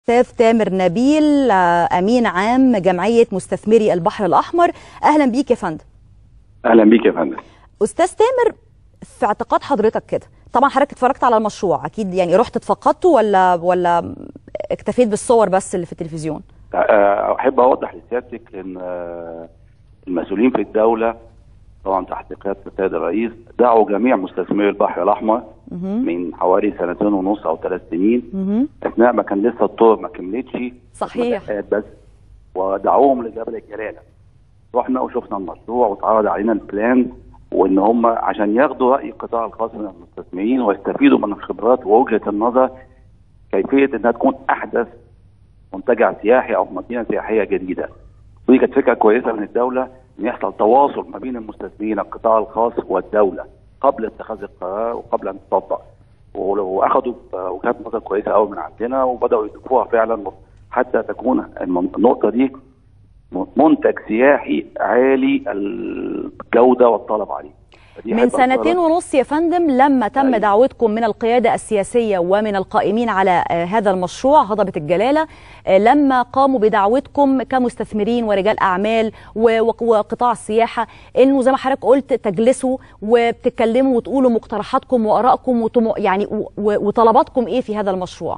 استاذ تامر نبيل امين عام جمعيه مستثمري البحر الاحمر اهلا بيك يا فندم اهلا بيك يا فندم استاذ تامر في اعتقاد حضرتك كده طبعا حضرتك اتفرجت على المشروع اكيد يعني رحت اتفقدته ولا ولا اكتفيت بالصور بس اللي في التلفزيون احب اوضح لسيادتك ان المسؤولين في الدوله طبعا تحت قياده السيد الرئيس دعوا جميع مستثمري البحر الاحمر من حوالي سنتين ونص او ثلاث سنين اثناء ما كان لسه الطرق ما كملتش صحيح بس ودعوهم لجبل الجلاله رحنا وشفنا المشروع واتعرض علينا البلان وان هم عشان ياخدوا راي القطاع الخاص من المستثمرين ويستفيدوا من الخبرات ووجهه النظر كيفيه انها تكون احدث منتجع سياحي او مدينه سياحيه جديده. ودي كانت فكره كويسه من الدوله ان يحصل تواصل ما بين المستثمرين القطاع الخاص والدوله قبل اتخاذ القرار وقبل ان تطبق. واخذوا وجهات نظر كويسه قوي من عندنا وبداوا يضيفوها فعلا حتى تكون النقطه دي منتج سياحي عالي الجوده والطلب عليه. من سنتين ونص يا فندم لما تم أيوة. دعوتكم من القيادة السياسية ومن القائمين على هذا المشروع هضبة الجلالة لما قاموا بدعوتكم كمستثمرين ورجال أعمال وقطاع السياحة إنه زي ما حضرتك قلت تجلسوا وبتتكلموا وتقولوا مقترحاتكم وآرائكم يعني وطلباتكم إيه في هذا المشروع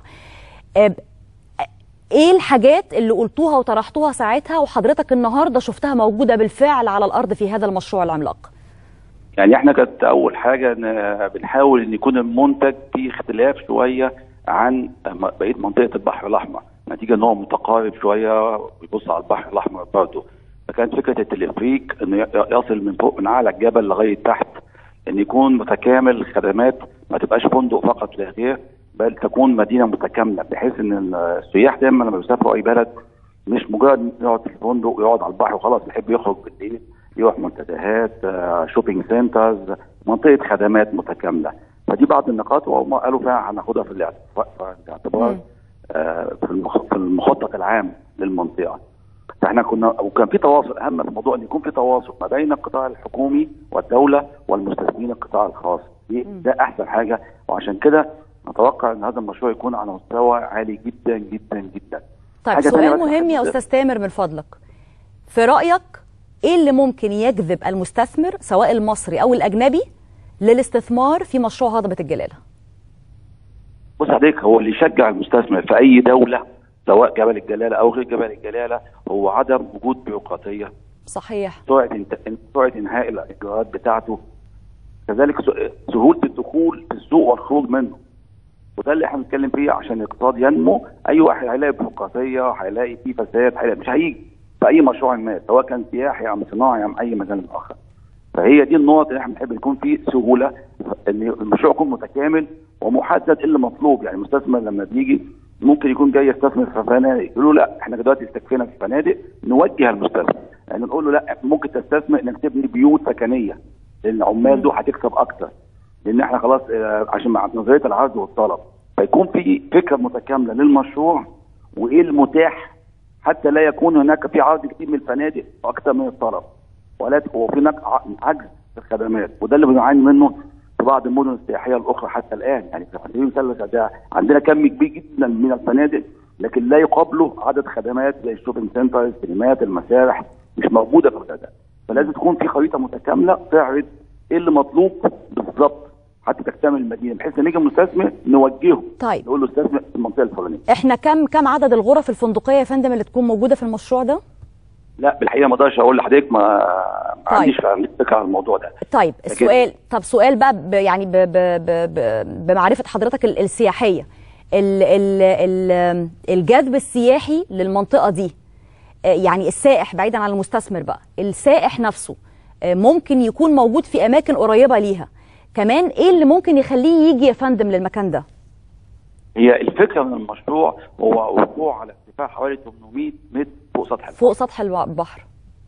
ايه الحاجات اللي قلتوها وطرحتوها ساعتها وحضرتك النهارده شفتها موجوده بالفعل على الارض في هذا المشروع العملاق يعني احنا كانت اول حاجه ان بنحاول ان يكون المنتج فيه اختلاف شويه عن بقيه منطقه البحر الاحمر نتيجه ان هو متقارب شويه ويبص على البحر الاحمر برضه فكانت فكره التلفريك انه يصل من فوق من اعلى الجبل لغايه تحت ان يكون متكامل الخدمات ما تبقاش فندق فقط لا غير بل تكون مدينه متكامله بحيث ان السياح دايما لما بيسافروا اي بلد مش مجرد يقعد في الفندق ويقعد على البحر وخلاص يحب يخرج بالليل يروح منتزهات شوبينج سنترز منطقه خدمات متكامله فدي بعض النقاط وهم قالوا فعلا هناخدها في الاعتبار في المخطط العام للمنطقه فاحنا كنا وكان في تواصل اهم في الموضوع ان يكون في تواصل ما بين القطاع الحكومي والدوله والمستثمرين القطاع الخاص دي ده احسن حاجه وعشان كده نتوقع ان هذا المشروع يكون على مستوى عالي جدا جدا جدا طيب سؤال مهم يا استاذ تامر من فضلك في رايك ايه اللي ممكن يجذب المستثمر سواء المصري او الاجنبي للاستثمار في مشروع هضبه الجلاله؟ بص حضرتك هو اللي يشجع المستثمر في اي دوله سواء جبل الجلاله او غير جبل الجلاله هو عدم وجود بيروقراطيه صحيح سرعه سرعه انهاء الاجراءات بتاعته كذلك سهوله الدخول في السوق والخروج منه وده اللي احنا بنتكلم فيه عشان الاقتصاد ينمو اي واحد هيلاقي بيروقراطيه هيلاقي فيه فساد هيلاقي مش هيجي في اي مشروع ما سواء كان سياحي ام صناعي ام اي مجال اخر. فهي دي النقط اللي احنا بنحب يكون فيه سهوله ان المشروع يكون متكامل ومحدد اللي مطلوب يعني المستثمر لما بيجي ممكن يكون جاي يستثمر في فنادق يقولوا لا احنا دلوقتي استكفينا في الفنادق نوجه المستثمر يعني نقول له لا ممكن تستثمر انك تبني بيوت سكنيه لان العمال دول هتكسب اكتر لان احنا خلاص عشان مع نظريه العرض والطلب فيكون في فكره متكامله للمشروع وايه المتاح حتى لا يكون هناك في عرض كتير من الفنادق اكثر من الطلب ولا وفي هناك عجز في الخدمات وده اللي بنعاني منه في بعض المدن السياحيه الاخرى حتى الان يعني في سبيل المثال ده عندنا كم كبير جدا من الفنادق لكن لا يقابله عدد خدمات زي الشوبينج سنتر السينمات المسارح مش موجوده في الغردقه فلازم تكون في خريطه متكامله تعرض ايه اللي مطلوب بالظبط حتى تكتمل المدينه بحيث ان يجي مستثمر نوجهه طيب نقول له استثمر في المنطقه الفلانيه احنا كم كم عدد الغرف الفندقيه يا فندم اللي تكون موجوده في المشروع ده؟ لا بالحقيقه ما اقدرش اقول لحضرتك ما ما طيب. عنديش فكره عن الموضوع ده طيب السؤال طب سؤال بقى ب يعني ب ب ب ب بمعرفه حضرتك السياحيه ال ال ال الجذب السياحي للمنطقه دي يعني السائح بعيدا عن المستثمر بقى السائح نفسه ممكن يكون موجود في اماكن قريبه ليها كمان ايه اللي ممكن يخليه يجي يا فندم للمكان ده؟ هي الفكره من المشروع هو وقوع على ارتفاع حوالي 800 متر فوق سطح البحر فوق سطح البحر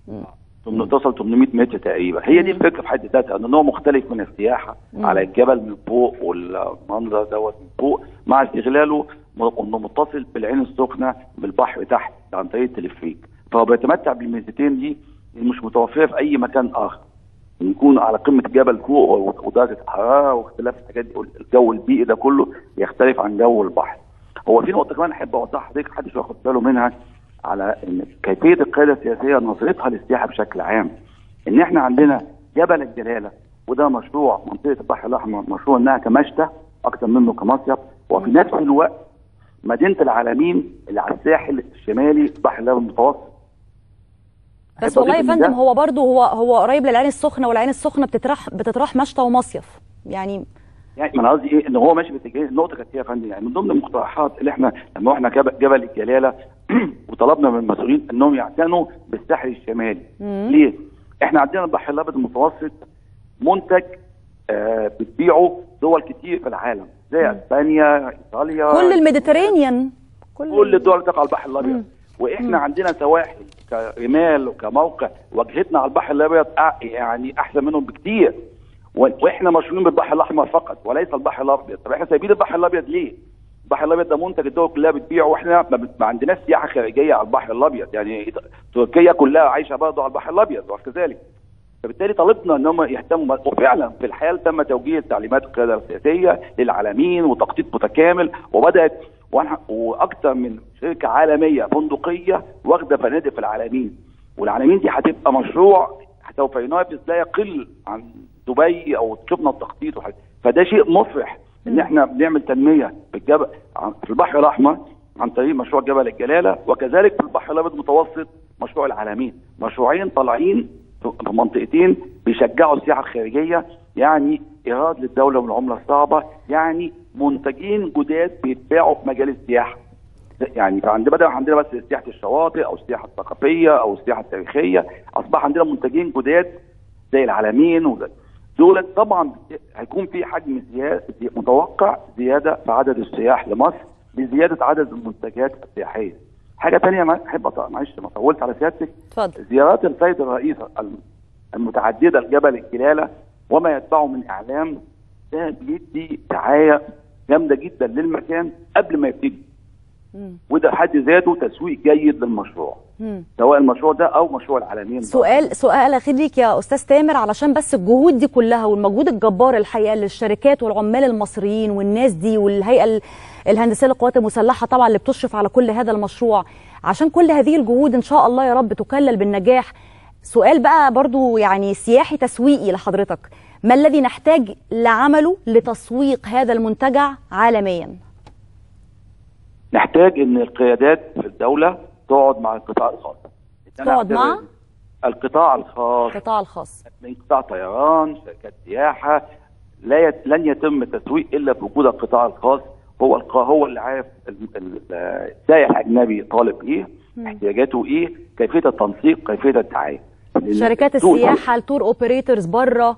توصل 800 متر تقريبا هي دي الفكره في حد ذاتها ان هو مختلف من السياحه مم. على الجبل من فوق والمنظر دوت من فوق مع استغلاله انه متصل بالعين السخنه بالبحر تحت عن طريق التلفريك فهو بيتمتع بالميزتين دي مش متوفره في اي مكان اخر يكون على قمه الجبل فوق ودرجه الحراره واختلاف الحاجات دي الجو البيئي ده كله يختلف عن جو البحر هو في نقطه كمان احب اوضحها لحضرتك محدش واخد باله منها على ان كيفيه القياده السياسيه نظرتها للسياحه بشكل عام ان احنا عندنا جبل الجلاله وده مشروع منطقه البحر الاحمر مشروع انها كمشتى اكثر منه كمصيف وفي نفس الوقت مدينه العالمين اللي على الساحل الشمالي البحر الابيض المتوسط بس والله يا فندم هو برضه هو هو قريب للعين السخنه والعين السخنه بتطرح بتطرح مشتى ومصيف يعني يعني ما انا قصدي ايه ان هو ماشي باتجاه النقطه كانت يا فندم يعني من ضمن المقترحات اللي احنا لما رحنا جبل, جبل الجلاله وطلبنا من المسؤولين انهم يعتنوا بالساحل الشمالي مم. ليه؟ احنا عندنا البحر الابيض المتوسط منتج آه بتبيعه دول كتير في العالم زي اسبانيا ايطاليا كل الميديترينيان كل الدول تقع على البحر الابيض واحنا عندنا سواحل كرمال وكموقع واجهتنا على البحر الابيض أع- يعني احسن منهم بكتير و- واحنا مشهورين بالبحر الاحمر فقط وليس البحر الابيض طب احنا سايبين البحر الابيض ليه؟ البحر الابيض ده منتج الدول كلها بتبيعه واحنا ما, بت- ما عندناش سياحه خارجيه على البحر الابيض يعني تركيا كلها عايشه برضه على البحر الابيض وكذلك فبالتالي طالبنا ان هم يهتموا وفعلا في الحال تم توجيه تعليمات القياده السياسيه للعالمين وتخطيط متكامل وبدات وأنا- واكثر من شركه عالميه فندقيه واخده فنادق في العالمين والعالمين دي هتبقى مشروع سوف ينافس لا يقل عن دبي او شفنا التخطيط وحاجة. فده شيء مفرح ان احنا بنعمل تنميه في الجبل عن- في البحر الاحمر عن طريق مشروع جبل الجلاله وكذلك في البحر الابيض المتوسط مشروع العالمين مشروعين طالعين في في منطقتين بيشجعوا السياحه الخارجيه يعني ايراد للدوله من العمله الصعبه يعني منتجين جداد بيتباعوا في مجال السياحه يعني فعندنا بدل عندنا بس سياحه الشواطئ او السياحه الثقافيه او السياحه التاريخيه اصبح عندنا منتجين جداد زي العالمين وده دول طبعا هيكون في حجم زياده متوقع زياده في عدد السياح لمصر بزياده عدد المنتجات السياحيه. حاجه ثانيه ما احب أطلع معلش ما طولت على سيادتك اتفضل زيارات السيد الرئيس الم- المتعدده لجبل الجلاله وما يتبعه من اعلام ده بيدي دعايه جامده جدا للمكان قبل ما يبتدي مم. وده في حد ذاته تسويق جيد للمشروع مم. سواء المشروع ده او مشروع العالمين سؤال سؤال اخير ليك يا استاذ تامر علشان بس الجهود دي كلها والمجهود الجبار الحقيقه للشركات والعمال المصريين والناس دي والهيئه ال- الهندسيه للقوات المسلحه طبعا اللي بتشرف على كل هذا المشروع عشان كل هذه الجهود ان شاء الله يا رب تكلل بالنجاح سؤال بقى برضو يعني سياحي تسويقي لحضرتك ما الذي نحتاج لعمله لتسويق هذا المنتجع عالميا نحتاج ان القيادات في الدوله تقعد مع القطاع الخاص إن أنا تقعد أعتبر مع؟ القطاع الخاص القطاع الخاص من قطاع طيران شركات سياحه لا يت... لن يتم التسويق الا بوجود القطاع الخاص هو الق... هو اللي عارف ال- ال- السائح الاجنبي طالب ايه احتياجاته ايه كيفيه التنسيق كيفيه الدعايه شركات السوق- السياحه التور اوبريتورز بره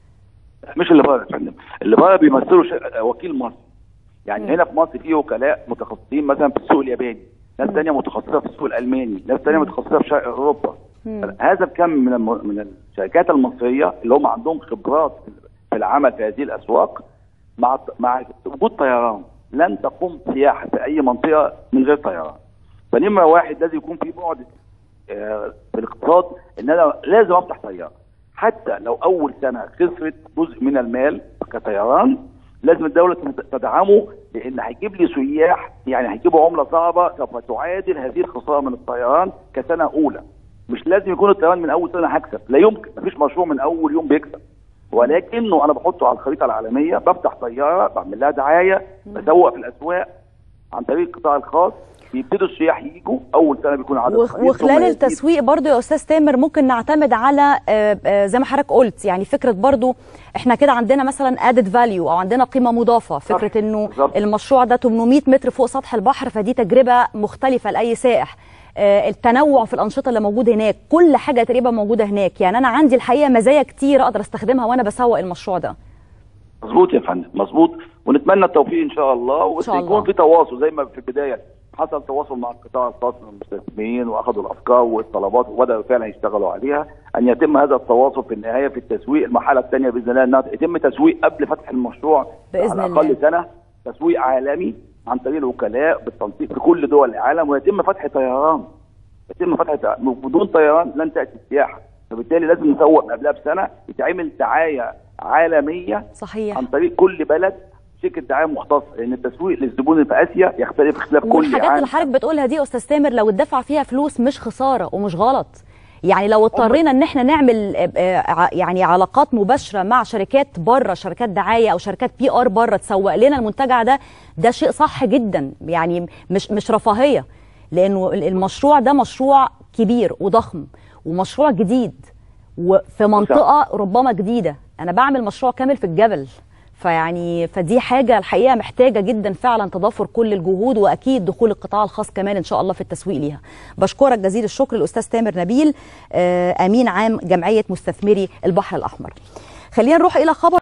مش اللي بره يا فندم اللي بره بيمثلوا ش... وكيل مصر يعني هنا في مصر في وكلاء متخصصين مثلا في السوق الياباني ناس ثانيه متخصصه في السوق الالماني ناس ثانيه متخصصه في شرق اوروبا هذا الكم من الم... من الشركات المصريه اللي هم عندهم خبرات في العمل في هذه الاسواق مع مع وجود طيران لن تقوم سياحه في اي منطقه من غير طيران فنمره واحد لازم يكون في بعد آه، في الاقتصاد ان انا لازم افتح طياره حتى لو اول سنه خسرت جزء من المال كطيران لازم الدوله تدعمه لان هيجيب لي سياح يعني هيجيبوا عمله صعبه سوف تعادل هذه الخساره من الطيران كسنه اولى مش لازم يكون الطيران من اول سنه هكسب لا يمكن مفيش مشروع من اول يوم بيكسب ولكنه انا بحطه على الخريطه العالميه بفتح طياره بعمل لها دعايه بسوق في الاسواق عن طريق القطاع الخاص بيبتدوا السياح يجوا اول سنه بيكون عدد وخ- قليل، وخلال ثم يزيد. التسويق برضو يا استاذ تامر ممكن نعتمد على آه، آه، زي ما حضرتك قلت يعني فكره برضو احنا كده عندنا مثلا ادد فاليو او عندنا قيمه مضافه فكره انه بالظبط. المشروع ده 800 متر فوق سطح البحر فدي تجربه مختلفه لاي سائح آه، التنوع في الانشطه اللي موجود هناك كل حاجه تقريبا موجوده هناك يعني انا عندي الحقيقه مزايا كتير اقدر استخدمها وانا بسوق المشروع ده مظبوط يا فندم مظبوط ونتمنى التوفيق ان شاء الله شاء الله. ويكون في تواصل زي ما في البدايه حصل تواصل مع القطاع الخاص من المستثمرين واخذوا الافكار والطلبات وبداوا فعلا يشتغلوا عليها ان يتم هذا التواصل في النهايه في التسويق المرحله الثانيه باذن الله انها يتم تسويق قبل فتح المشروع بإذن على الاقل الله. سنه تسويق عالمي عن طريق الوكلاء بالتنسيق في كل دول العالم ويتم فتح طيران يتم فتح طيران. بدون طيران لن تاتي السياحه فبالتالي لازم نسوق من قبلها بسنه يتعمل دعايه عالميه صحيح عن طريق كل بلد شركه دعايه مختصه لان التسويق للزبون في اسيا يختلف اختلاف كلي والحاجات عن اللي حضرتك بتقولها دي يا استاذ تامر لو اتدفع فيها فلوس مش خساره ومش غلط يعني لو اضطرينا ان احنا نعمل آه، آه، ع- يعني علاقات مباشره مع شركات بره شركات دعايه او شركات بي ار بره تسوق لنا المنتجع ده ده شيء صح جدا يعني مش مش رفاهيه لانه ال- المشروع ده مشروع كبير وضخم ومشروع جديد وفي منطقه ربما جديده انا بعمل مشروع كامل في الجبل فيعني فدي حاجه الحقيقه محتاجه جدا فعلا تضافر كل الجهود واكيد دخول القطاع الخاص كمان ان شاء الله في التسويق ليها بشكرك جزيل الشكر الاستاذ تامر نبيل آه، امين عام جمعيه مستثمري البحر الاحمر خلينا نروح الى خبر